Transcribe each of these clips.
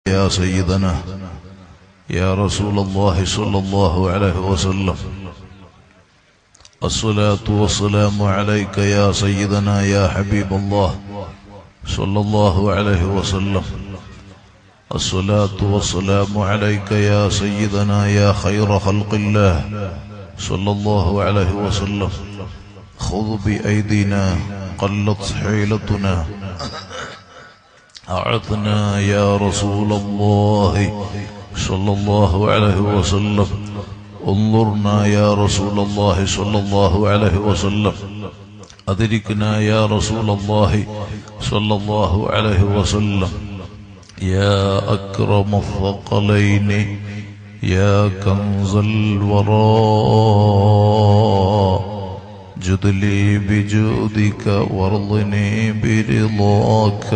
يا سيدنا يا رسول الله صلى الله عليه وسلم الصلاة والسلام عليك يا سيدنا يا حبيب الله صلى الله عليه وسلم الصلاة والسلام عليك يا سيدنا يا خير خلق الله صلى الله عليه وسلم خذ بأيدينا قلت حيلتنا أعطنا يا رسول الله صلى الله عليه وسلم انظرنا يا رسول الله صلى الله عليه وسلم أدركنا يا رسول الله صلى الله عليه وسلم يا أكرم الثقلين يا كنز الوراء جد لي بجودك وارضني برضاك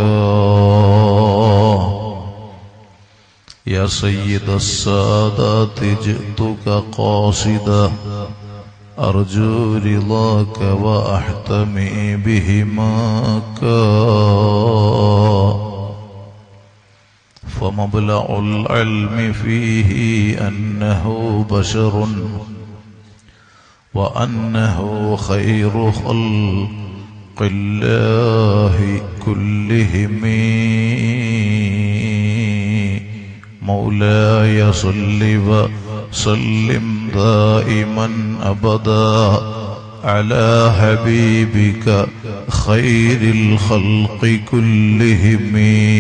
يا سيد السادات جئتك قاصدا أرجو رضاك وأحتمي بهماك فمبلغ العلم فيه أنه بشر وأنه خير خلق الله كلهم مولاي صل وسلم دائما أبدا على حبيبك خير الخلق كلهم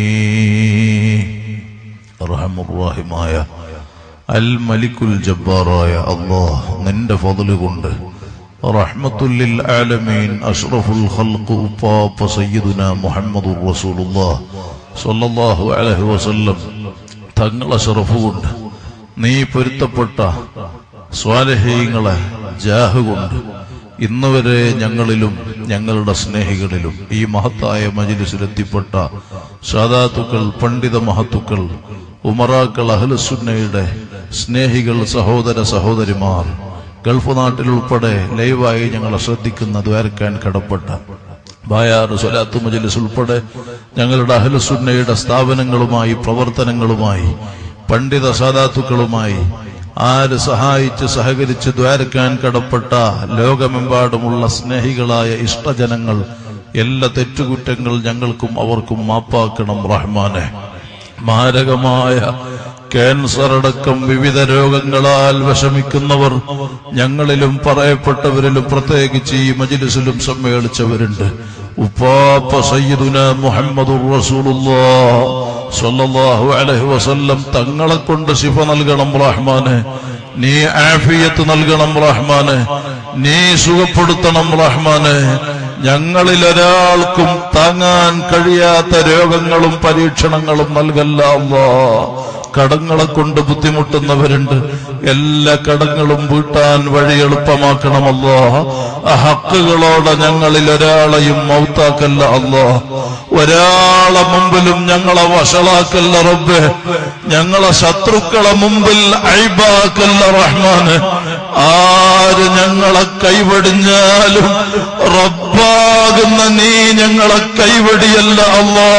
أرحم الراحمايا അൽ മലിക്കുൽ ജബ്ബാറായ അള്ളാഹ് നിന്റെ ഫضل കൊണ്ട് റഹ്മത്തുല്ലിൽ ആലമീൻ അഷ്റഫുൽ ഖൽഖ് ഉപ്പാപ്പ സയ്യിദുന മുഹമ്മദുർ റസൂലുള്ളാഹ് സ്വല്ലല്ലാഹു അലൈഹി വസല്ലം തങ്ങളെ ഷറഫ് കൊണ്ട് നീ പൊരുത്തപ്പെട്ട സ്വാലഹീങ്ങളെ ജാഹ് കൊണ്ട് ഇന്നുവരെ ഞങ്ങളിലും ഞങ്ങളുടെ സ്നേഹികളിലും ഈ മഹത്തായ മജിലിസിലെത്തിപ്പെട്ട സാദാത്തുക്കൾ പണ്ഡിത മഹത്തുക്കൾ ഉമറാക്കൾ അഹ്ലുസുന്നയുടെ സ്നേഹികൾ സഹോദര സഹോദരിമാർ ഗൾഫ് നാട്ടിൽ ഉൾപ്പെടെ ലൈവായി ഞങ്ങളെ ശ്രദ്ധിക്കുന്ന ദ്വാരക്കാൻ കടപ്പെട്ട ബായാർ സ്വലാത്തു മജലിസ് ഉൾപ്പെടെ ഞങ്ങളുടെ അഹ്ലുസുന്നയുടെ സ്ഥാപനങ്ങളുമായി പ്രവർത്തനങ്ങളുമായി പണ്ഡിത സാധാത്തുക്കളുമായി ആര് സഹായിച്ച് സഹകരിച്ച് ദ്വാരക്കാൻ കടപ്പെട്ട ലോകമെമ്പാടുമുള്ള സ്നേഹികളായ ഇഷ്ടജനങ്ങൾ എല്ലാ തെറ്റുകുറ്റങ്ങൾ ഞങ്ങൾക്കും അവർക്കും മാപ്പാക്കണം റഹ്മാനെ മാരകമായ ക്യാൻസർ അടക്കം വിവിധ രോഗങ്ങളാൽ വിഷമിക്കുന്നവർ ഞങ്ങളിലും പറയപ്പെട്ടവരിലും പ്രത്യേകിച്ച് ഈ മജിലിസിലും സമ്മേളിച്ചവരുണ്ട് ഉപ്പാപ്പ സയ്യിദുന മുഹമ്മദുർ റസൂലുള്ളാഹ് സ്വല്ലല്ലാഹു അലൈഹി വസല്ലം തങ്ങളെ കൊണ്ട് ശിഫ നൽകണം റഹ്മാനെ നീ ആഫിയത്ത് നൽകണം റഹ്മാനെ നീ സുഖപ്പെടുത്തണം റഹ്മാനെ ഞങ്ങളിൽ ഒരാൾക്കും താങ്ങാൻ കഴിയാത്ത രോഗങ്ങളും പരീക്ഷണങ്ങളും നൽകല്ല അല്ലാ കടങ്ങളെ കൊണ്ട് ബുദ്ധിമുട്ടുന്നവരുണ്ട് എല്ലാ കടങ്ങളും വീട്ടാൻ വഴി എളുപ്പമാക്കണമല്ലോ ആ ഹക്കുകളോടെ ഞങ്ങളിൽ ഒരാളെയും മൗത്താക്കല്ല അല്ലോ ഒരാളെ മുമ്പിലും ഞങ്ങളെ വഷളാക്കല്ല റബ്ബെ ഞങ്ങളെ ശത്രുക്കളെ മുമ്പിൽ ഐബാക്കല്ല റഹ്മാന് ആര് ഞങ്ങളെ കൈവടിഞ്ഞാലും റബ്ബാകുന്ന നീ ഞങ്ങളെ കൈവടിയല്ല അല്ലോ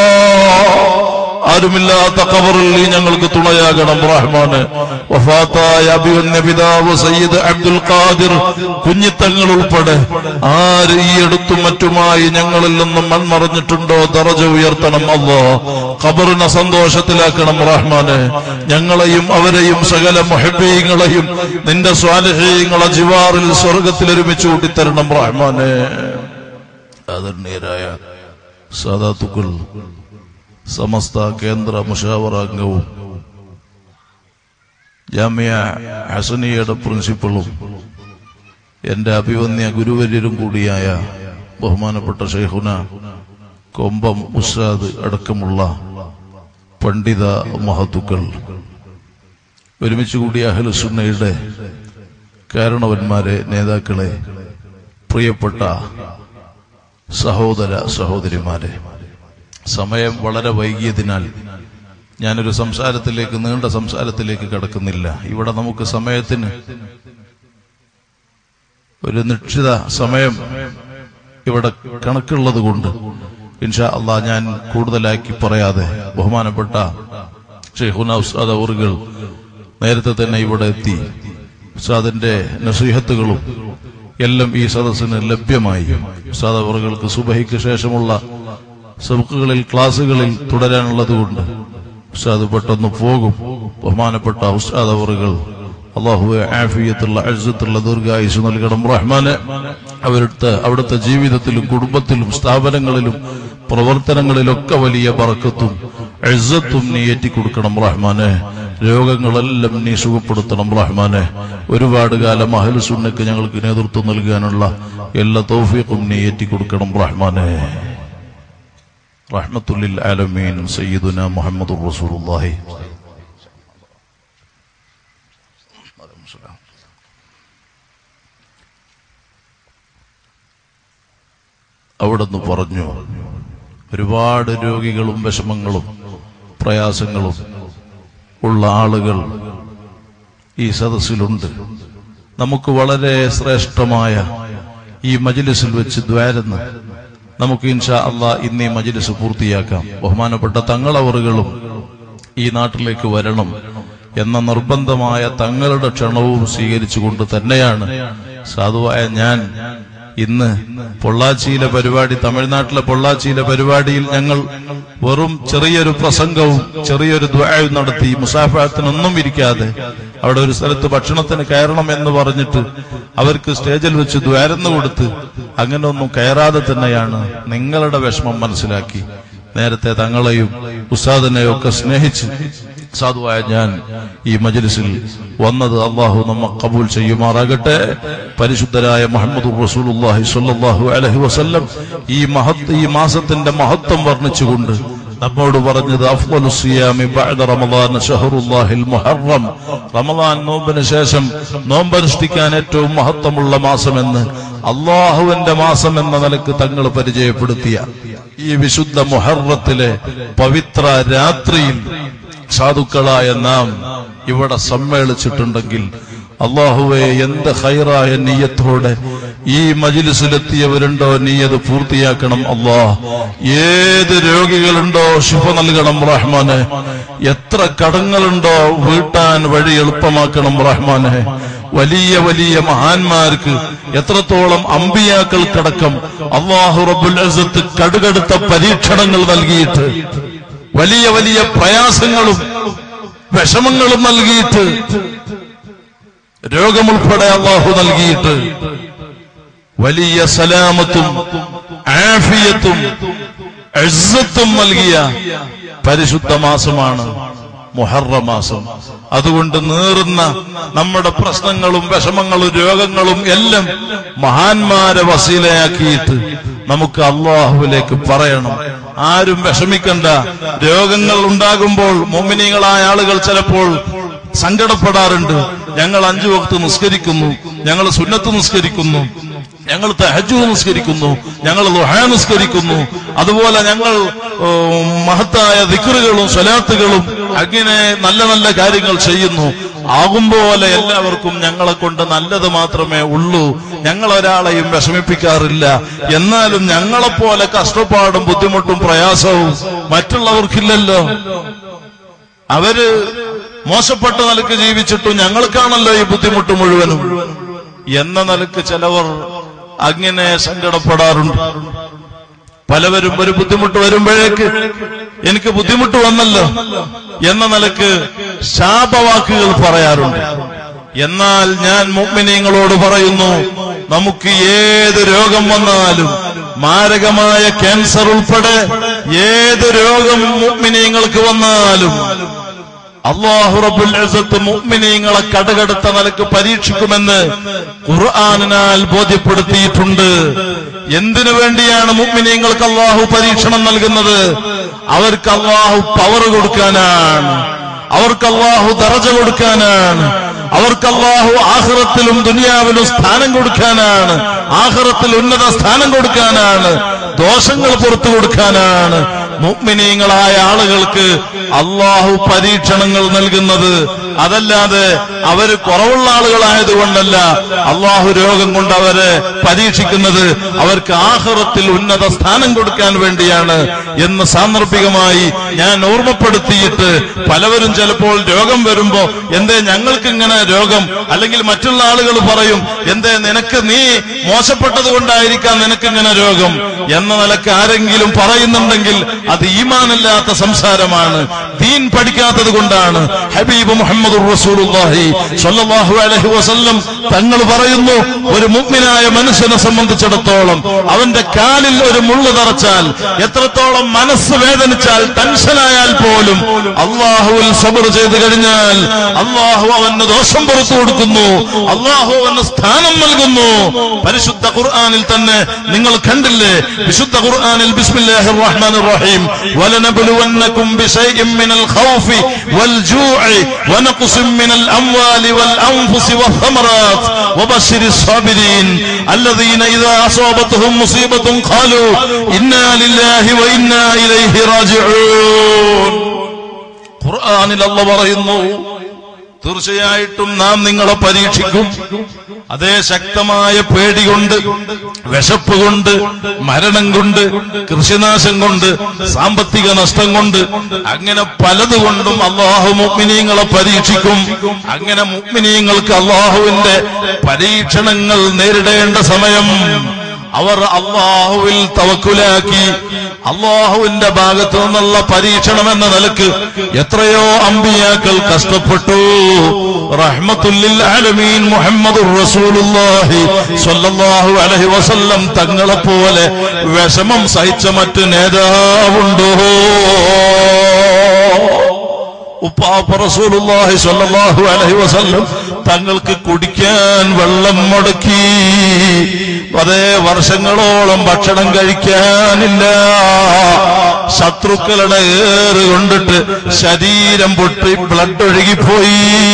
ആരുമില്ലാത്ത കബറിൽ നീ ഞങ്ങൾക്ക് തുണയാകണം റഹ്മാന് വഫാത്തായ അഭിവന്യ പിതാവ് സയ്യിദ് അബ്ദുൽ ഖാദിർ കുഞ്ഞിത്തങ്ങൾ ഉൾപ്പെടെ ആര് ഈ അടുത്തും മറ്റുമായി ഞങ്ങളിൽ നിന്നും മൺമറഞ്ഞിട്ടുണ്ടോ ദറജ ഉയർത്തണം അല്ലോ ഖബറിനെ സന്തോഷത്തിലാക്കണം റഹ്മാന് ഞങ്ങളെയും അവരെയും സകല മൊഹബീങ്ങളെയും നിന്റെ സ്വാലഹീങ്ങളെ ജിവാറിൽ സ്വർഗത്തിൽ ഒരുമിച്ച് കൂട്ടിത്തരണം റഹ്മാനെ ആദരണീയരായ സാദാത്തുക്കൾ സമസ്ത കേന്ദ്ര മുഷാവറാംഗവും ജാമ്യ ഹസനിയുടെ പ്രിൻസിപ്പളും എന്റെ അഭിവന്യ ഗുരുവര്യരും കൂടിയായ ബഹുമാനപ്പെട്ട ഷെയ്ഖുന കൊമ്പം ഉസ്താദ് അടക്കമുള്ള പണ്ഡിത മഹത്തുക്കൾ ഒരുമിച്ച് കൂടിയ അഹലുസുന്നയുടെ കാരണവന്മാരെ നേതാക്കളെ പ്രിയപ്പെട്ട സഹോദര സഹോദരിമാരെ സമയം വളരെ വൈകിയതിനാൽ ഞാനൊരു സംസാരത്തിലേക്ക് നീണ്ട സംസാരത്തിലേക്ക് കടക്കുന്നില്ല ഇവിടെ നമുക്ക് സമയത്തിന് ഒരു നിശ്ചിത സമയം ഇവിടെ കണക്കുള്ളത് കൊണ്ട് ഇൻഷാ അള്ളാ ഞാൻ കൂടുതലാക്കി പറയാതെ ബഹുമാനപ്പെട്ട ഷെയ്ഖുന ഉസ്താദ് അവറുകൾ നേരത്തെ തന്നെ ഇവിടെ എത്തി ഉസ്താദിന്റെ നസീഹത്തുകളും എല്ലാം ഈ സദസ്സിന് ലഭ്യമായി ഉസ്താദ് അവറുകൾക്ക് സുബഹിക്ക് ശേഷമുള്ള സബക്കുകളിൽ ക്ലാസ്സുകളിൽ തുടരാനുള്ളതുകൊണ്ട് ഉസ്താദ് പെട്ടെന്ന് പോകും ബഹുമാനപ്പെട്ട ഉസ്താദ് അവറുകൾ അള്ളാഹുവെ ആഫിയത്തുള്ള അഴുത്തുള്ള ദീർഘായുസ് നൽകണം റഹ്മാനെ അവരുടെ അവിടുത്തെ ജീവിതത്തിലും കുടുംബത്തിലും സ്ഥാപനങ്ങളിലും പ്രവർത്തനങ്ങളിലൊക്കെ വലിയ പറക്കത്തും എഴുത്തും നീ ഏറ്റിക്കൊടുക്കണം റഹ്മാനെ രോഗങ്ങളെല്ലാം നീ സുഖപ്പെടുത്തണം റഹ്മാനെ ഒരുപാട് കാലം അഹലുസുന്നക്ക് ഞങ്ങൾക്ക് നേതൃത്വം നൽകാനുള്ള എല്ലാ തൗഫീഖും നീ ഏറ്റിക്കൊടുക്കണം റഹ്മാനെ റഹ്മത്തുല്ലിൽ ആലമീൻ സയ്യിദുന മുഹമ്മദ് റസൂലുള്ളാഹി അവിടുന്ന് പറഞ്ഞു ഒരുപാട് രോഗികളും വിഷമങ്ങളും പ്രയാസങ്ങളും ഉള്ള ആളുകൾ ഈ സദസ്സിലുണ്ട് നമുക്ക് വളരെ ശ്രേഷ്ഠമായ ഈ മജിലിസിൽ വെച്ച് ദ്വാരുന്ന് നമുക്ക് ഇൻഷാ അള്ളാ ഇന്ന് ഈ മജിലിസ് പൂർത്തിയാക്കാം ബഹുമാനപ്പെട്ട തങ്ങളവറുകളും ഈ നാട്ടിലേക്ക് വരണം എന്ന നിർബന്ധമായ തങ്ങളുടെ ക്ഷണവും സ്വീകരിച്ചുകൊണ്ട് തന്നെയാണ് സാധുവായ ഞാൻ ഇന്ന് പൊള്ളാച്ചിയിലെ പരിപാടി തമിഴ്നാട്ടിലെ പൊള്ളാച്ചിയിലെ പരിപാടിയിൽ ഞങ്ങൾ വെറും ചെറിയൊരു പ്രസംഗവും ചെറിയൊരു ദ്വായും നടത്തി മുസാഫാത്തിനൊന്നും ഇരിക്കാതെ അവിടെ ഒരു സ്ഥലത്ത് ഭക്ഷണത്തിന് കയറണം എന്ന് പറഞ്ഞിട്ട് അവർക്ക് സ്റ്റേജിൽ വെച്ച് ദ്വാരന്ന് കൊടുത്ത് അങ്ങനെ ഒന്നും കയറാതെ തന്നെയാണ് നിങ്ങളുടെ വിഷമം മനസ്സിലാക്കി നേരത്തെ തങ്ങളെയും ഉസ്താദിനെയും ഒക്കെ സ്നേഹിച്ച് സാധുവായ ഞാൻ ഈ മജ്ലിസിൽ വന്നത് അള്ളാഹു നമ്മ കബൂൽ ചെയ്യുമാറാകട്ടെ പരിശുദ്ധരായ മുഹമ്മദ് റസൂലുള്ളാഹി സ്വല്ലല്ലാഹു അലൈഹി വസല്ലം ഈ മഹത്ത് ഈ മാസത്തിന്റെ മഹത്വം വർണ്ണിച്ചുകൊണ്ട് നമ്മോട് പറഞ്ഞത് അഫ്ദലു സിയാമി ബഅദ റമദാൻ ഷഹറുല്ലാഹിൽ മുഹറം റമദാൻ നോമ്പിന് ശേഷം നോമ്പനുഷ്ഠിക്കാൻ ഏറ്റവും മഹത്വമുള്ള മാസമെന്ന് അള്ളാഹുവിന്റെ മാസം എന്ന നിലക്ക് തങ്ങൾ പരിചയപ്പെടുത്തിയ ഈ വിശുദ്ധ മുഹറത്തിലെ പവിത്ര രാത്രിയിൽ സാധുക്കളായ നാം ഇവിടെ സമ്മേളിച്ചിട്ടുണ്ടെങ്കിൽ അള്ളാഹുവെ എന്ത് ഹൈറായ നീയത്തോടെ ഈ മജിലിസിലെത്തിയവരുണ്ടോ നീ അത് പൂർത്തിയാക്കണം അള്ളാഹ് ഏത് രോഗികളുണ്ടോ ശുഭ നൽകണം റഹ്മാനെ എത്ര കടങ്ങളുണ്ടോ വീട്ടാൻ വഴി എളുപ്പമാക്കണം റഹ്മാനെ വലിയ വലിയ മഹാന്മാർക്ക് എത്രത്തോളം അമ്പിയാക്കൾക്കടക്കം അള്ളാഹു റബ്ബുൽ അസത്ത് കടുകടുത്ത പരീക്ഷണങ്ങൾ നൽകിയിട്ട് വലിയ വലിയ പ്രയാസങ്ങളും വിഷമങ്ങളും നൽകിയിട്ട് രോഗമുൾപ്പെടെ അള്ളാഹു നൽകിയിട്ട് വലിയ സലാമത്തും ആഫിയത്തും എഴുത്തും നൽകിയ പരിശുദ്ധ മാസമാണ് മുഹറ മാസം അതുകൊണ്ട് നീറുന്ന നമ്മുടെ പ്രശ്നങ്ങളും വിഷമങ്ങളും രോഗങ്ങളും എല്ലാം മഹാന്മാരെ വസീലയാക്കിയിട്ട് നമുക്ക് അള്ളാഹുവിലേക്ക് പറയണം ആരും വിഷമിക്കണ്ട രോഗങ്ങൾ ഉണ്ടാകുമ്പോൾ മോമിനികളായ ആളുകൾ ചിലപ്പോൾ സങ്കടപ്പെടാറുണ്ട് ഞങ്ങൾ അഞ്ചു വക്ത് നിസ്കരിക്കുന്നു ഞങ്ങൾ സുന്നത്ത് നിസ്കരിക്കുന്നു ഞങ്ങൾ തഹജു നിസ്കരിക്കുന്നു ഞങ്ങൾ ലുഹ നിസ്കരിക്കുന്നു അതുപോലെ ഞങ്ങൾ ഓ, മഹത്തായ ദിക്റുകളും സ്വലാത്തുകളും അങ്ങനെ നല്ല നല്ല കാര്യങ്ങൾ ചെയ്യുന്നു ആകും പോലെ എല്ലാവർക്കും ഞങ്ങളെ കൊണ്ട് നല്ലത് മാത്രമേ ഉള്ളൂ ഞങ്ങൾ ഒരാളെയും വിഷമിപ്പിക്കാറില്ല എന്നാലും ഞങ്ങളെപ്പോലെ കഷ്ടപ്പാടും ബുദ്ധിമുട്ടും പ്രയാസവും മറ്റുള്ളവർക്കില്ലല്ലോ അവര് മോശപ്പെട്ട നിലക്ക് ജീവിച്ചിട്ടും ഞങ്ങൾക്കാണല്ലോ ഈ ബുദ്ധിമുട്ട് മുഴുവനും എന്ന നിലക്ക് ചിലവർ അങ്ങനെ സങ്കടപ്പെടാറുണ്ട് പലവരും ഒരു ബുദ്ധിമുട്ട് വരുമ്പോഴേക്ക് എനിക്ക് ബുദ്ധിമുട്ട് വന്നല്ലോ എന്ന നിലക്ക് ശാപവാക്കുകൾ പറയാറുണ്ട് എന്നാൽ ഞാൻ മുഗ്മിനീങ്ങളോട് പറയുന്നു നമുക്ക് ഏത് രോഗം വന്നാലും മാരകമായ ക്യാൻസർ ഉൾപ്പെടെ ഏത് രോഗം മുഗ്മിനീങ്ങൾക്ക് വന്നാലും അള്ളാഹു റബ്ബുൽ ഇസ്സത്ത് മുഅ്മിനീങ്ങളെ കടകടുത്ത നിലക്ക് പരീക്ഷിക്കുമെന്ന് ഖുർആനിനാൽ ബോധ്യപ്പെടുത്തിയിട്ടുണ്ട് എന്തിനു വേണ്ടിയാണ് മുഅ്മിനീങ്ങൾക്ക് അള്ളാഹു പരീക്ഷണം നൽകുന്നത് അവർക്ക് അള്ളാഹു പവർ കൊടുക്കാനാണ് അവർക്ക് അള്ളാഹു ദറജ കൊടുക്കാനാണ് അവർക്ക് അള്ളാഹു ആഹ്റത്തിലും ദുനിയാവിലും സ്ഥാനം കൊടുക്കാനാണ് ആഹ്റത്തിൽ ഉന്നത സ്ഥാനം കൊടുക്കാനാണ് ദോഷങ്ങൾ പുറത്തു കൊടുക്കാനാണ് മുഗ്മിനീങ്ങളായ ആളുകൾക്ക് അള്ളാഹു പരീക്ഷണങ്ങൾ നൽകുന്നത് അതല്ലാതെ അവര് കുറവുള്ള ആളുകളായതുകൊണ്ടല്ല അള്ളാഹു രോഗം കൊണ്ട് അവരെ പരീക്ഷിക്കുന്നത് അവർക്ക് ആഹ്റത്തിൽ ഉന്നത സ്ഥാനം കൊടുക്കാൻ വേണ്ടിയാണ് എന്ന് സാന്ദർഭികമായി ഞാൻ ഓർമ്മപ്പെടുത്തിയിട്ട് പലവരും ചിലപ്പോൾ രോഗം വരുമ്പോ എന്തേ ഞങ്ങൾക്ക് ഇങ്ങനെ രോഗം അല്ലെങ്കിൽ മറ്റുള്ള ആളുകൾ പറയും എന്തേ നിനക്ക് നീ മോശപ്പെട്ടത് കൊണ്ടായിരിക്കാം നിനക്ക് ഇങ്ങനെ രോഗം എന്ന നിലക്ക് ആരെങ്കിലും പറയുന്നുണ്ടെങ്കിൽ അത് ഈമാനില്ലാത്ത സംസാരമാണ് ദീൻ പഠിക്കാത്തത് കൊണ്ടാണ് ഹബീബ് മുഹമ്മദ് റസൂലുള്ളാഹി സ്വല്ലല്ലാഹു അലൈഹി വസല്ലം തങ്ങൾ പറയുന്നു ഒരു മുഗ്മിനായ മനുഷ്യനെ സംബന്ധിച്ചിടത്തോളം അവന്റെ കാലിൽ ഒരു മുള്ളു തറച്ചാൽ എത്രത്തോളം മനസ്സ് വേദനിച്ചാൽ ടെൻഷനായാൽ പോലും അള്ളാഹുവിൽ സബർ ചെയ്തു കഴിഞ്ഞാൽ അള്ളാഹു അവന് ദോഷം പുറത്തു കൊടുക്കുന്നു അള്ളാഹു അവന് സ്ഥാനം നൽകുന്നു പരിശുദ്ധ ഖുർആനിൽ തന്നെ നിങ്ങൾ കണ്ടില്ലേ വിശുദ്ധ ഖുർആനിൽ ബിസ്മില്ലാഹിർ റഹ്മാനിർ റഹീം വലനബ്ലുവന്നകും ബിശൈഇൻ മിനൽ ഖൗഫി വൽ ജൂഇ വനഖ്സിൻ മിനൽ അംവാലി വൽ അൻഫുസി വثمرات وبشر الصابرين الذين إذا أصابتهم مصيبة قالوا إنا لله وإنا إليه راجعون ഖുർആനിൽ അല്ല പറയുന്നു തീർച്ചയായിട്ടും നാം നിങ്ങളെ പരീക്ഷിക്കും അതേ ശക്തമായ പേടി കൊണ്ട് വിശപ്പ് കൊണ്ട് മരണം കൊണ്ട് കൃഷിനാശം കൊണ്ട് സാമ്പത്തിക നഷ്ടം കൊണ്ട് അങ്ങനെ പലതുകൊണ്ടും അള്ളാഹു മുഗ്മിനീങ്ങളെ പരീക്ഷിക്കും അങ്ങനെ മുഗ്മിനീങ്ങൾക്ക് അള്ളാഹുവിന്റെ പരീക്ഷണങ്ങൾ നേരിടേണ്ട സമയം അവർ അള്ളാഹുവിൽ തവക്കുലാക്കി അള്ളാഹുവിന്റെ ഭാഗത്തു നിന്നുള്ള പരീക്ഷണം എന്ന നിലക്ക് എത്രയോ അമ്പിയാക്കൾ കഷ്ടപ്പെട്ടു റഹ്മത്തുല്ലിൽ ആലമീൻ മുഹമ്മദ് റസൂലുള്ളാഹി സ്വല്ലല്ലാഹു അലൈഹി വസല്ലം തങ്ങളെ പോലെ വിഷമം സഹിച്ച മറ്റ് നേതാവുണ്ടോ ഉപ്പാപ്പ റസൂലുള്ളാഹി സ്വല്ലല്ലാഹു അലൈഹി വസല്ലം തങ്ങൾക്ക് കുടിക്കാൻ വെള്ളം മുടക്കി അതേ വർഷങ്ങളോളം ഭക്ഷണം കഴിക്കാനില്ല ശത്രുക്കളുടെ ഏറ് കൊണ്ടിട്ട് ശരീരം പൊട്ടി ബ്ലഡ് ഒഴുകിപ്പോയി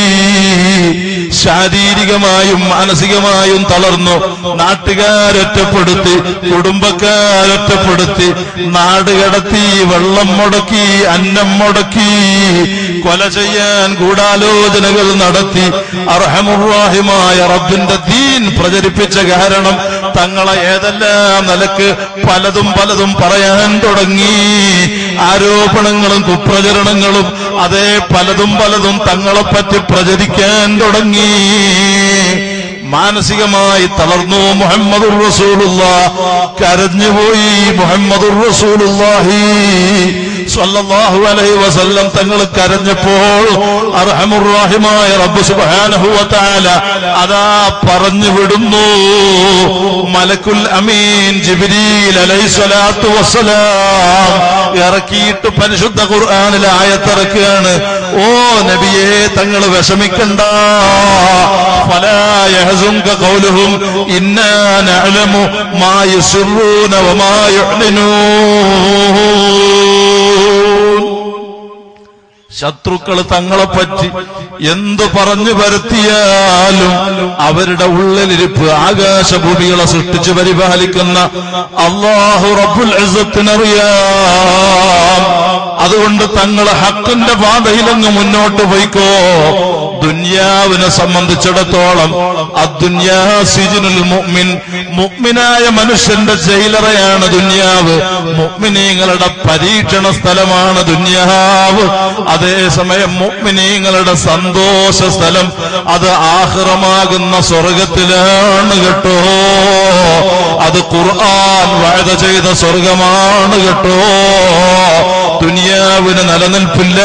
ശാരീരികമായും മാനസികമായും തളർന്നു നാട്ടുകാരൊറ്റപ്പെടുത്തി കുടുംബക്കാരൊറ്റപ്പെടുത്തി നാട് കടത്തി വെള്ളം മുടക്കി അന്നം മുടക്കി കൊല ചെയ്യാൻ ഗൂഢാലോചനകൾ നടത്തി അർഹമുറാഹിമായ റബ്ബിന്റെ ദീൻ പ്രചരിപ്പിച്ച കാരണം തങ്ങളെ ഏതെല്ലാം നിലക്ക് പലതും പലതും പറയാൻ തുടങ്ങി ആരോപണങ്ങളും കുപ്രചരണങ്ങളും അതേ പലതും പലതും തങ്ങളെപ്പറ്റി പ്രചരിക്കാൻ തുടങ്ങി മാനസികമായി തളർന്നു മുഹമ്മദുർ റസൂലുള്ള കരഞ്ഞുപോയി മുഹമ്മദുർ റസൂലുള്ളാഹി സ്വല്ലല്ലാഹു അലൈഹി വസല്ലം തങ്ങൾ കരഞ്ഞപ്പോൾ അർഹമുറാഹിമായ റബ്ബ് സുബ്ഹാനഹു വ തആല അതാ പറഞ്ഞു വിടുന്നു മലക്കുൽ അമീൻ ജിബ്രീൽ അലൈഹി സ്വലാത്തു വസ്സലാം ഇറക്കിയിട്ട് പരിശുദ്ധ ഖുർആനിൽ ആയത്തിറക്കുകയാണ് ഓ നബിയെ തങ്ങൾ വിഷമിക്കണ്ട ഫലാ يحزنك قولهم إنا نعلم ما يسرون وما يعلنون ശത്രുക്കൾ തങ്ങളെപ്പറ്റി എന്തു പറഞ്ഞു വരുത്തിയാലും അവരുടെ ഉള്ളിലിരിപ്പ് ആകാശഭൂമികളെ സൃഷ്ടിച്ച് പരിപാലിക്കുന്ന അള്ളാഹു റബ്ബുൽ ഇസ്സത്തിനറിയാം അതുകൊണ്ട് തങ്ങൾ ഹക്കിന്റെ പാതയിലങ്ങ് മുന്നോട്ട് പോയിക്കോ ദുന്യാവിനെ സംബന്ധിച്ചിടത്തോളം അദ്ദുന്യാ സിജിനുൽ മുഅ്മിൻ മുഅ്മിനായ മനുഷ്യന്റെ ജയിലറയാണ് ദുന്യാവ് മുഅ്മിനീങ്ങളുടെ പരീക്ഷണ സ്ഥലമാണ് ദുന്യാവ് അതേസമയം മുഅ്മിനീങ്ങളുടെ സന്തോഷ സ്ഥലം അത് ആഹ്റമാകുന്ന സ്വർഗത്തിലാണ് കേട്ടോ അത് ഖുർആൻ വാഴ ചെയ്ത സ്വർഗമാണ് കേട്ടോ ദുനിയാവിന് നിലനിൽപ്പില്ല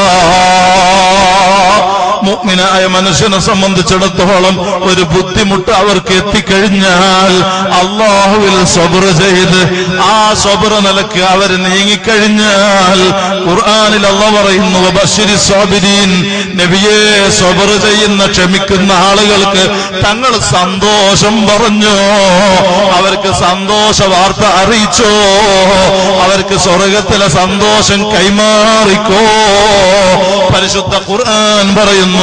മുഗ്മിനായ മനുഷ്യനെ സംബന്ധിച്ചിടത്തോളം ഒരു ബുദ്ധിമുട്ട് അവർക്ക് എത്തിക്കഴിഞ്ഞാൽ അള്ളാഹുവിൽ സ്വബർ ചെയ്ത് ആ സ്വബർ നിലക്ക് അവർ നീങ്ങിക്കഴിഞ്ഞാൽ ഖുർആാനിൽ അള്ള പറയുന്നു ബഷരി സ്വാബിരീൻ നബിയെ സ്വബർ ചെയ്യുന്ന ക്ഷമിക്കുന്ന ആളുകൾക്ക് തങ്ങൾ സന്തോഷം പറഞ്ഞോ അവർക്ക് സന്തോഷ വാർത്ത അറിയിച്ചോ അവർക്ക് സ്വർഗത്തിലെ സന്തോഷം കൈമാറിക്കോ പരിശുദ്ധ ഖുർആൻ പറയുന്നു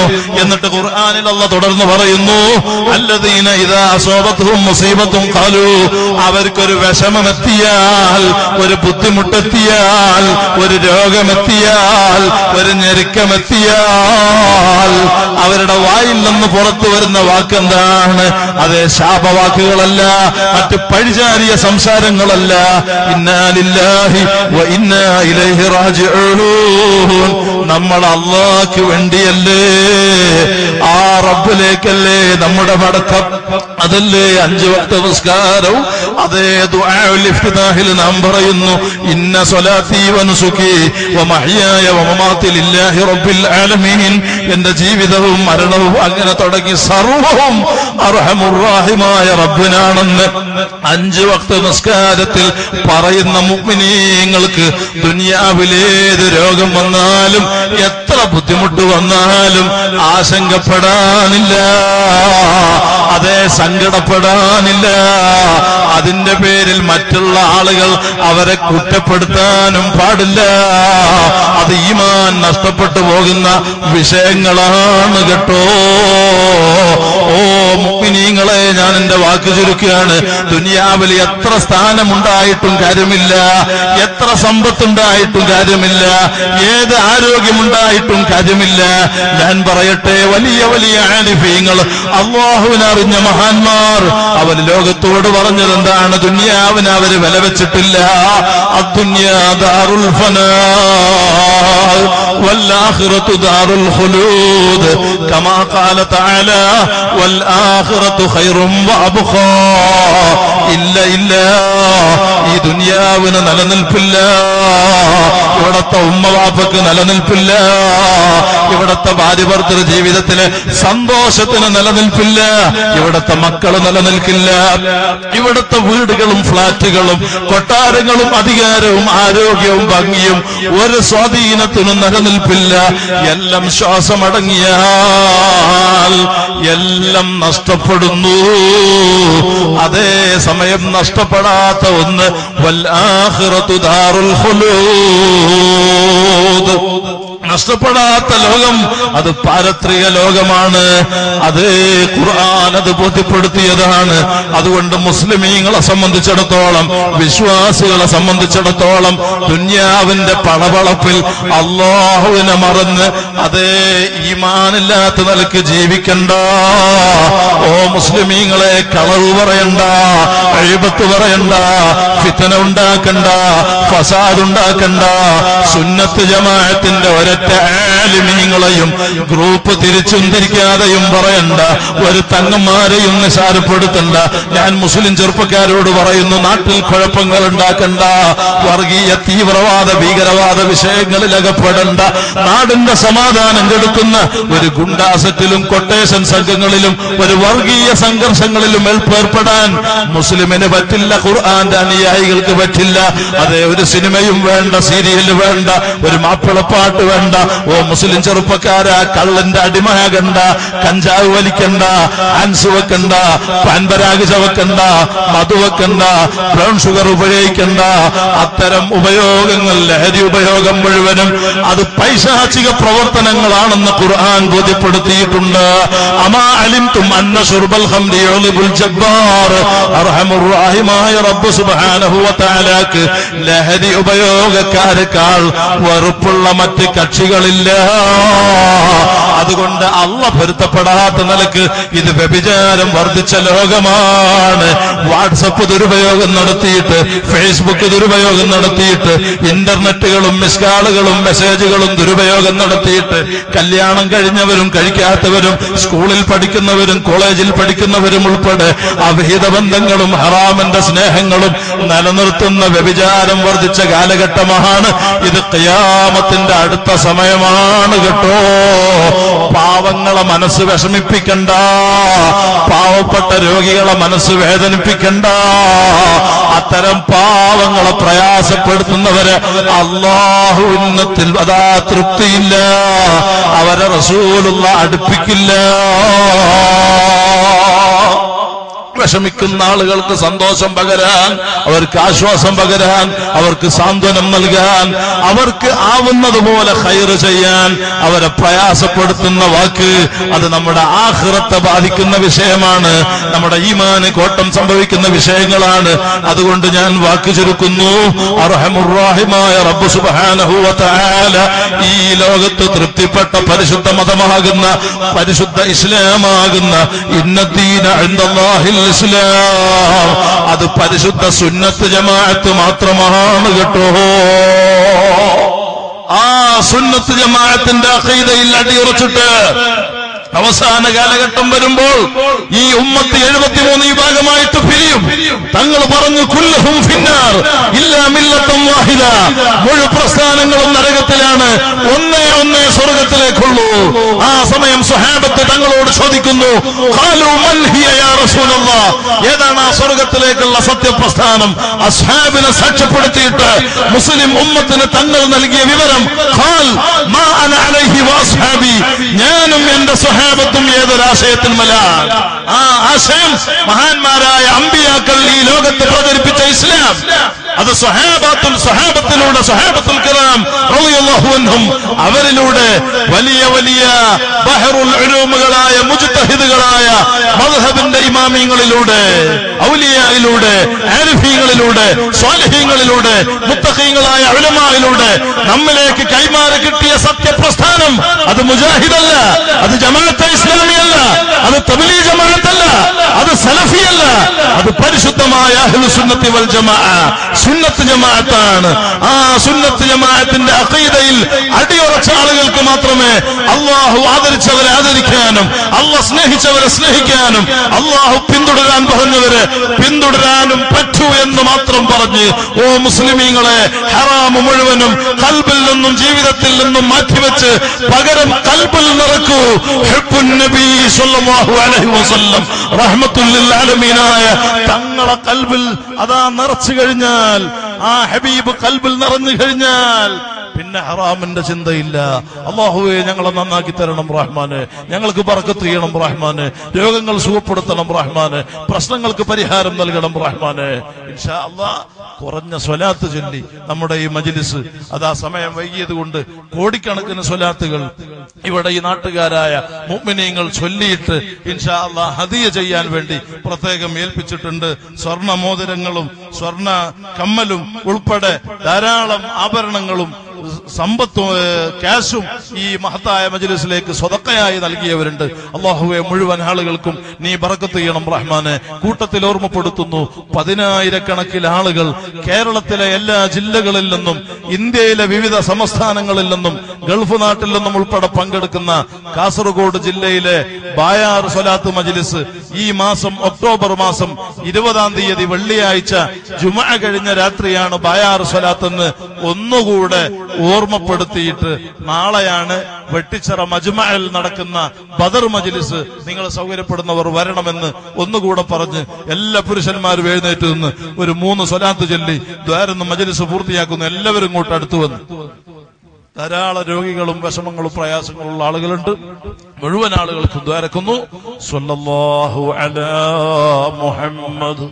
എന്നിട്ട് ഖുർആനിൽ അല്ല തുടർന്ന് പറയുന്നു അല്ലദീന ഇതാ അസോബത്തും മുസീബത്തും കാലു അവർക്കൊരു വിഷമമെത്തിയാൽ ഒരു ബുദ്ധിമുട്ടെത്തിയാൽ ഒരു രോഗമെത്തിയാൽ ഒരു ഞെരുക്കമെത്തിയാൽ അവരുടെ വായിൽ നിന്ന് പുറത്തു വരുന്ന വാക്കെന്താണ് അത് ശാപവാക്കുകളല്ല മറ്റ് പഴിചാരിയ സംസാരങ്ങളല്ല ഇന്നാലില്ലാഹി വ ഇന്നാ ഇലൈഹി റാജിഊൻ നമ്മൾ അള്ളാഹ്ക്ക് വേണ്ടിയല്ലേ ആ റബ്ബിലേക്കല്ലേ നമ്മുടെ മടക്കം അതല്ലേ അഞ്ചു വക്ത നമസ്കാരവും അതേ ദുആഉൽ ഇഫ്തിതാഹിൽ നാം പറയുന്നു ഇന്ന സ്വലാത്തി വനുസുക്കി വമഹ്യായ വമമാത്തി ലില്ലാഹി റബ്ബിൽ ആലമീൻ എന്റെ ജീവിതവും മരണവും അങ്ങനെ തുടങ്ങി സർവവും അർഹമുറാഹിമായ റബ്ബിനാണെന്ന് അഞ്ചു വക്ത നിസ്കാരത്തിൽ പറയുന്ന മുഅ്മിനീങ്ങൾക്ക് ദുനിയാവിലേത് രോഗം വന്നാലും എത്ര ബുദ്ധിമുട്ട് വന്നാലും ആശങ്കപ്പെടാനില്ല അതേ സങ്കടപ്പെടാനില്ല അതിന്റെ പേരിൽ മറ്റുള്ള ആളുകൾ അവരെ കുറ്റപ്പെടുത്താനും പാടില്ല അത് ഈമാൻ നഷ്ടപ്പെട്ടു പോകുന്ന വിഷയങ്ങളാണ് കേട്ടോ ഓ മുഗ്മിനീങ്ങളെ ഞാൻ എന്റെ വാക്ക് ചുരുക്കുകയാണ് ദുനിയാവിൽ എത്ര സ്ഥാനമുണ്ടായിട്ടും കാര്യമില്ല എത്ര സമ്പത്തുണ്ടായിട്ടും കാര്യമില്ല ഏത് ആരോഗ്യമുണ്ടായിട്ടും കാര്യമില്ല ഞാൻ പറയട്ടെ വലിയ വലിയ ആലിഫീങ്ങൾ അള്ളാഹുവിനറിഞ്ഞ മഹാന്മാർ അവർ ലോകത്തോട് പറഞ്ഞത് എന്താണ് ദുനിയാവിന് അവര് വില വെച്ചിട്ടില്ല അദ്ദുന്യാ ദാറുൽ ഫനാ والآخرة دار الخلود كما قال تعالى والآخرة خير وأبقى ഇല്ല ഇല്ല ഈ ദുനിയാവിന് നിലനിൽപ്പില്ല ഇവിടത്തെ ഉമ്മവാപ്പക്ക് നിലനിൽപ്പില്ല ഇവിടത്തെ ഭാര്യഭർത്തൃ ജീവിതത്തിലെ സന്തോഷത്തിന് നിലനിൽപ്പില്ല ഇവിടത്തെ മക്കള് നിലനിൽക്കില്ല ഇവിടത്തെ വീടുകളും ഫ്ളാറ്റുകളും കൊട്ടാരങ്ങളും അധികാരവും ആരോഗ്യവും ഭംഗിയും ഒരു സ്വാധീനത്തിനും നിലനിൽപ്പില്ല എല്ലാം ശ്വാസമടങ്ങിയാൽ എല്ലാം നഷ്ടപ്പെടുന്നു അതേ സമയം നഷ്ടപ്പെടാത്ത ഒന്ന് വല്ലാഹിറത്തു ദാറുൽ ഖുലൂദ് നഷ്ടപ്പെടാത്ത ലോകം അത് പാരത്രിക ലോകമാണ് അത് ഖുർആൻ അത് ബോധ്യപ്പെടുത്തിയതാണ് അതുകൊണ്ട് മുസ്ലിമീങ്ങളെ സംബന്ധിച്ചിടത്തോളം വിശ്വാസികളെ സംബന്ധിച്ചിടത്തോളം ദുന്യാവിന്റെ പളവളപ്പിൽ അള്ളാഹുവിനെ മറന്ന് അതേ ഈമാനില്ലാത്ത നിലക്ക് ജീവിക്കണ്ട ഓ മുസ്ലിമീങ്ങളെ കളവ് പറയണ്ട അഴിബത്ത് പറയണ്ട ഫിത്തന ഉണ്ടാക്കണ്ട ഫസാദ് ഉണ്ടാക്കണ്ട സുന്നത്ത് ജമാഅത്തിന്റെ ഒരൊറ്റ ആലിമീങ്ങളെയും ഗ്രൂപ്പ് തിരിച്ചും തിരിക്കാതെയും പറയണ്ട ഒരു തങ്ങന്മാരെയും നിസാരപ്പെടുത്തണ്ട ഞാൻ മുസ്ലിം ചെറുപ്പക്കാരോട് പറയുന്നു നാട്ടിൽ കുഴപ്പങ്ങൾ ഉണ്ടാക്കണ്ട വർഗീയ തീവ്രവാദ ഭീകരവാദ വിഷയങ്ങളിൽ അകപ്പെടണ്ട നാടിന്റെ സമാധാനം കെടുക്കുന്ന ഒരു ഗുണ്ടാസറ്റിലും കൊട്ടേഷൻ സംഘങ്ങളിലും ഒരു വർഗീയ സംഘർഷങ്ങളിലും ഏർപ്പെടാൻ മുസ്ലിമിന് പറ്റില്ല ഖുർആന്റെ അനുയായികൾക്ക് പറ്റില്ല അതേ ഒരു സിനിമയും വേണ്ട സീരിയൽ വേണ്ട ഒരു മാപ്പിളപ്പാട്ട് വേണ്ട ഓ മുസ്ലിം ചെറുപ്പക്കാര കള്ളന്റെ അടിമയാകണ്ട കഞ്ചാവ് വലിക്കണ്ട ആൻസ് വെക്കണ്ട പാൻപരാഗ് ചവക്കണ്ട മധു വെക്കണ്ട ബ്രൗൺ ഷുഗർ ഉപയോഗിക്കണ്ട അത്തരം ഉപയോഗങ്ങൾ ലഹരി ഉപയോഗം മുഴുവനും അത് പൈശാചിക പ്രവർത്തനങ്ങളാണെന്ന് ഖുർആൻ ബോധ്യപ്പെടുത്തിയിട്ടുണ്ട് അമാ അലിംതും അന്ന ഷുർബൽ ഖംരി യുളിബുൽ ജബ്ബാർ അർഹമുർ റഹീമായ റബ്ബ് സുബ്ഹാനഹു വ തആലാക്ക് ലഹരി ഉപയോഗക്കാരെക്കാൾ വെറുപ്പുള്ള മറ്റ് കക്ഷികളില്ല അതുകൊണ്ട് അള്ള പൊരുത്തപ്പെടാത്ത നിലക്ക് ഇത് വ്യഭിചാരം വർദ്ധിച്ച ലോകമാണ് വാട്സപ്പ് ദുരുപയോഗം നടത്തിയിട്ട് ഫേസ്ബുക്ക് ദുരുപയോഗം നടത്തിയിട്ട് ഇന്റർനെറ്റുകളും മിസ്കാളുകളും മെസ്സേജുകളും ദുരുപയോഗം നടത്തിയിട്ട് കല്യാണം കഴിഞ്ഞവരും കഴിക്കാത്തവരും സ്കൂളിൽ പഠിക്കുന്നവരും കോളേജിൽ പഠിക്കുന്നവരും ഉൾപ്പെടെ അവിഹിത ബന്ധങ്ങളും ഹറാമിന്റെ സ്നേഹങ്ങളും നിലനിർത്തുന്ന വ്യഭിചാരം വർദ്ധിച്ച കാലഘട്ടമാണ് ഇത് ഖിയാമത്തിന്റെ അടുത്ത സമയമാണ് കേട്ടോ പാവങ്ങളെ മനസ്സ് വിഷമിപ്പിക്കണ്ട പാവപ്പെട്ട രോഗികളെ മനസ്സ് വേദനിപ്പിക്കണ്ട അത്തരം പാവങ്ങളെ പ്രയാസപ്പെടുത്തുന്നവരെ അള്ളാഹുന്നത്തിൽ അതാ തൃപ്തിയില്ല അവരെ റസൂലുള്ള അടുപ്പിക്കില്ല വിഷമിക്കുന്ന ആളുകൾക്ക് സന്തോഷം പകരാൻ അവർക്ക് ആശ്വാസം പകരാൻ അവർക്ക് സാന്ത്വനം നൽകാൻ അവർക്ക് ആവുന്നത് പോലെ ഹൈറ് ചെയ്യാൻ അവരെ പ്രയാസപ്പെടുത്തുന്ന വാക്ക് അത് നമ്മുടെ ആഹ്റത്തെ ബാധിക്കുന്ന വിഷയമാണ് നമ്മുടെ ഈമാന് കോട്ടം സംഭവിക്കുന്ന വിഷയങ്ങളാണ് അതുകൊണ്ട് ഞാൻ വാക്ക് ചുരുക്കുന്നു അർഹമുറാഹിമായ റബ്ബ് സുബ്ഹാനഹു വ തആല ഈ ലോകത്ത് തൃപ്തിപ്പെട്ട പരിശുദ്ധ മതമാകുന്ന പരിശുദ്ധ ഇസ്ലാമാകുന്ന ഇന്നദീന ഇൻദല്ലാഹിൽ ഇസ്ലാം അത് പരിശുദ്ധ സുന്നത്ത് ജമാഅത്ത് മാത്രമാണ് കേട്ടോ ആ സുന്നത്ത് ജമാഅത്തിന്റെ അഖീദയിൽ അടിയുറച്ചിട്ട് അവസാന കാലഘട്ടം വരുമ്പോൾ ഈ ഉമ്മത്ത് എഴുപത്തിമൂന്ന് വിഭാഗമായിട്ട് പിരിയും തങ്ങൾ പറഞ്ഞു കുല്ലഹും ഫിന്നാർ ഇല്ലാ മില്ലത്തും വാഹിദ മുഴു പ്രസ്ഥാനങ്ങളും നരകത്തിലാണ് ഒന്നേ ഒന്നേ സ്വർഗത്തിലേക്കുള്ളൂ ആ സമയം സുഹാബത്ത് തങ്ങളോട് ചോദിക്കുന്നു ഖാലു മൻ ഹിയ യാ റസൂലല്ലാഹ് ഏതാണ് ആ സ്വർഗത്തിലേക്കുള്ള സത്യപ്രസ്ഥാനം അസ്ഹാബിനെ സാക്ഷ്യപ്പെടുത്തിയിട്ട് മുസ്ലിം ഉമ്മത്തിന് തങ്ങൾ നൽകിയ വിവരം ഖാൽ മാ അന അലൈഹി വഅസ്ഹാബി ഞാനും എന്റെ സ്വഹാബത്തും ഏതൊരാശയത്തിന്മലാണ് ആ ആശയം മഹാന്മാരായ അമ്പിയാക്കൾ ഈ ലോകത്ത് പ്രചരിപ്പിച്ച ഇസ്ലാം അത് സ്വഹാബത്തുൽ സ്വഹാബത്തിലൂടെ സ്വഹാബത്തുൽ കിറാം റളിയല്ലാഹു അൻഹും അവരിലൂടെ വലിയ വലിയ ബഹറുൽ ഉലൂമുകളായ മുജ്തഹിദുകളായ മദ്ഹബിന്റെ ഇമാമിയങ്ങളിലൂടെ ഔലിയയിലൂടെ ആരിഫീങ്ങളിലൂടെ സ്വാലിഹീങ്ങളിലൂടെ മുത്തഖീങ്ങളായ ഉലമായിലൂടെ നമ്മിലേക്ക് കൈമാറി കിട്ടിയ സത്യപ്രസ്ഥാനം അത് മുജാഹിദല്ല അത് ജമാഅത്തെ ഇസ്ലാമിയല്ല അത് തബ്ലീഗ് ജമാഅത്തല്ല അത് സലഫിയല്ല അത് പരിശുദ്ധമായ അഹ്ലു സുന്നത്തി വൽ ജമാഅ സുന്നത്ത് ജമാഅത്താണ് ആ സുന്നത്ത് ജമാഅത്തിന്റെ അഖീദയിൽ അടിയുറച്ച ആളുകൾക്ക് മാത്രമേ അള്ളാഹു ആദരിച്ചവരെ ആദരിക്കാനും അള്ളാഹ് സ്നേഹിച്ചവരെ സ്നേഹിക്കാനും അള്ളാഹു പിന്തുടരാൻ പറഞ്ഞവരെ പിന്തുടരാനും പറ്റൂ എന്ന് മാത്രം പറഞ്ഞ് ഓ മുസ്ലിമീങ്ങളെ ഹറാമ് മുഴുവനും കൽബിൽ നിന്നും ജീവിതത്തിൽ നിന്നും മാറ്റിവെച്ച് പകരം കൽബിൽ നിറക്കൂ ഹുബ്ബുൻ നബി സല്ലല്ലാഹു അലൈഹി വസല്ലം റഹ്മത്തുൽ ലിൽ ആലമീനായ തങ്ങളെ കൽബിൽ അതാ നിറച്ചു കഴിഞ്ഞാൽ ആ ഹബീബ് കൽബിൽ നിറഞ്ഞു കഴിഞ്ഞാൽ പിന്നെ ഹറാമിന്റെ ചിന്തയില്ല അള്ളാഹുവെ ഞങ്ങളെ നന്നാക്കി തരണം റഹ്മാന് ഞങ്ങൾക്ക് പറക്കത്ത് ചെയ്യണം റഹ്മാന് രോഗങ്ങൾ സുഖപ്പെടുത്തണം റഹ്മാന് പ്രശ്നങ്ങൾക്ക് പരിഹാരം നൽകണം റഹ്മാന് ഇൻഷാ അള്ളാ കുറഞ്ഞ സ്വലാത്ത് ചൊല്ലി നമ്മുടെ ഈ മജിലിസ് അതാ സമയം വൈകിയത് കൊണ്ട് കോടിക്കണക്കിന് സ്വലാത്തുകൾ ഇവിടെ ഈ നാട്ടുകാരായ മുഅ്മിനീങ്ങൾ ചൊല്ലിയിട്ട് ഇൻഷാ അള്ളാ ഹദിയ ചെയ്യാൻ വേണ്ടി പ്രത്യേകം ഏൽപ്പിച്ചിട്ടുണ്ട് സ്വർണ്ണ മോതിരങ്ങളും സ്വർണ്ണ കമ്മലും ഉൾപ്പെടെ ധാരാളം ആഭരണങ്ങളും സമ്പത്തും ഏഹ്, ക്യാഷും ഈ മഹത്തായ മജ്ലിസിലേക്ക് സ്വതക്കയായി നൽകിയവരുണ്ട് അള്ളാഹുവെ മുഴുവൻ ആളുകൾക്കും നീ ബറക്കത്ത് ചെയ്യണം റഹ്മാനെ കൂട്ടത്തിൽ ഓർമ്മപ്പെടുത്തുന്നു പതിനായിരക്കണക്കിന് ആളുകൾ കേരളത്തിലെ എല്ലാ ജില്ലകളിൽ നിന്നും ഇന്ത്യയിലെ വിവിധ സംസ്ഥാനങ്ങളിൽ നിന്നും ഗൾഫ് നാട്ടിൽ നിന്നും ഉൾപ്പെടെ പങ്കെടുക്കുന്ന കാസർഗോഡ് ജില്ലയിലെ ബായാർ സ്വലാത്ത് മജ്ലിസ് ഈ മാസം ഒക്ടോബർ മാസം ഇരുപതാം തീയതി വെള്ളിയാഴ്ച ജുമ കഴിഞ്ഞ രാത്രിയാണ് ബായാർ സ്വലാത്ത് എന്ന് ഒന്നുകൂടെ ഓർമ്മപ്പെടുത്തിയിട്ട് നാളെയാണ് വെട്ടിച്ചിറ മജ്മഅൽ നടക്കുന്ന ബദർ മജ്ലിസ് നിങ്ങൾ സൗകര്യപ്പെടുന്നവർ വരണമെന്ന് ഒന്നുകൂടെ പറഞ്ഞ് എല്ലാ പുരുഷന്മാരും എഴുന്നേറ്റ് നിന്ന് ഒരു മൂന്ന് സ്വലാത്ത് ചൊല്ലി ദ്വാരന്ന് മജ്ലിസ് പൂർത്തിയാക്കുന്നു എല്ലാവരും ഇങ്ങോട്ട് അടുത്തു വന്നു ധാരാളം രോഗികളും വിഷമങ്ങളും പ്രയാസങ്ങളും ഉള്ള ആളുകളുണ്ട് മുഴുവൻ ആളുകൾക്കും ദ്വാരക്കുന്നു സ്വല്ലല്ലാഹു അലാ മുഹമ്മദ്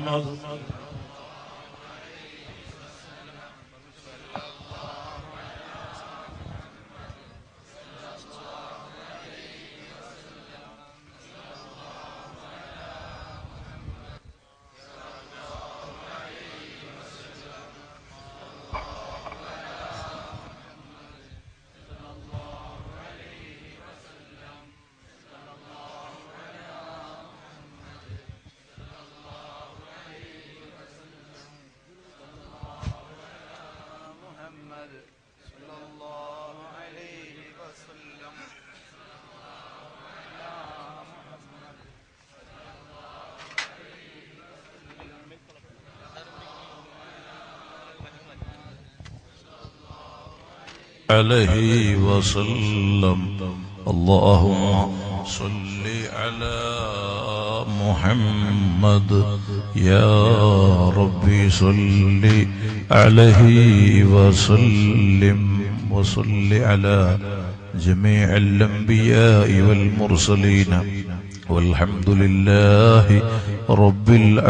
محمد صلى الله عليه وسلم عليه وسلم اللهم صل على محمد يا ربي صل عليه وسلم وصل على جميع الأنبياء والمرسلين والحمد لله رب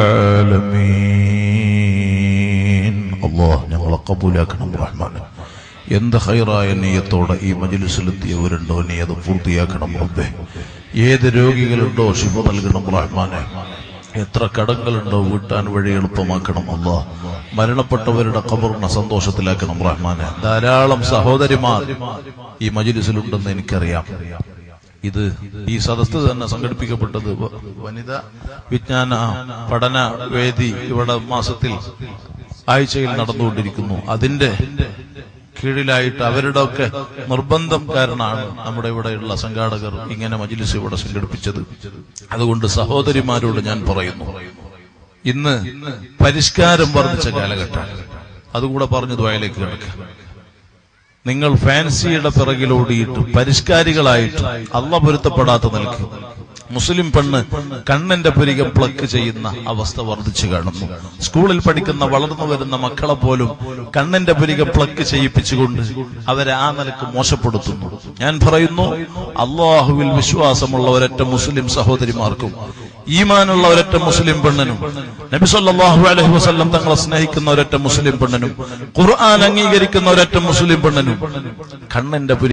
العالمين الله ഞങ്ങളെ കബൂലാക്കണം റഹ്മാൻ എന്ത് ഹൈറായ നീയത്തോടെ ഈ മജിലിസിലെത്തിയവരുണ്ടോ നീ അത് പൂർത്തിയാക്കണം റബ്ബേ ഏത് രോഗികളുണ്ടോ ശിവ നൽകണം റഹ്മാനെ എത്ര കടങ്ങളുണ്ടോ വീട്ടാൻ വഴി എളുപ്പമാക്കണം അല്ലാ മരണപ്പെട്ടവരുടെ ഖബറിനെ സന്തോഷത്തിലാക്കണം റഹ്മാനെ ധാരാളം സഹോദരിമാർ ഈ മജിലിസിലുണ്ടെന്ന് എനിക്കറിയാം ഇത് ഈ സദസ്സ് തന്നെ സംഘടിപ്പിക്കപ്പെട്ടത് വ- വനിതാ വിജ്ഞാന പഠന വേദി ഇവിടെ മാസത്തിൽ ആഴ്ചയിൽ നടന്നുകൊണ്ടിരിക്കുന്നു അതിന്റെ കീഴിലായിട്ട് അവരുടെ ഒക്കെ നിർബന്ധം കാരണമാണ് നമ്മുടെ ഇവിടെയുള്ള സംഘാടകർ ഇങ്ങനെ മജിലിസ് ഇവിടെ സംഘടിപ്പിച്ചത് അതുകൊണ്ട് സഹോദരിമാരോട് ഞാൻ പറയുന്നു ഇന്ന് പരിഷ്കാരം വർദ്ധിച്ച കാലഘട്ടമാണ് അതുകൂടെ പറഞ്ഞു ദ്വയലേക്ക് കിടക്കുക നിങ്ങൾ ഫാൻസിയുടെ പിറകിലോടിയിട്ട് പരിഷ്കാരികളായിട്ട് അല്ല പൊരുത്തപ്പെടാത്ത നിൽക്കും മുസ്ലിം പെണ്ണ് കണ്ണിന്റെ പുരികം പ്ലക്ക് ചെയ്യുന്ന അവസ്ഥ വർദ്ധിച്ചു കാണുന്നു സ്കൂളിൽ പഠിക്കുന്ന വളർന്നു വരുന്ന മക്കളെ പോലും കണ്ണിന്റെ പുരികം പ്ലക്ക് ചെയ്യിപ്പിച്ചുകൊണ്ട് അവരെ ആ നിലക്ക് മോശപ്പെടുത്തുന്നു ഞാൻ പറയുന്നു അള്ളാഹുവിൽ വിശ്വാസമുള്ള ഒരൊറ്റ മുസ്ലിം സഹോദരിമാർക്കും ഈമാനുള്ള ഒരൊറ്റ മുസ്ലിം പെണ്ണിനും നബി സല്ലല്ലാഹു അലൈഹി വസല്ലം തങ്ങളെ സ്നേഹിക്കുന്ന ഒരൊറ്റ മുസ്ലിം പെണ്ണിനും ഖുർആൻ അംഗീകരിക്കുന്ന ഒരൊറ്റ മുസ്ലിം പെണ്ണിനും കണ്ണിന്റെ പുരി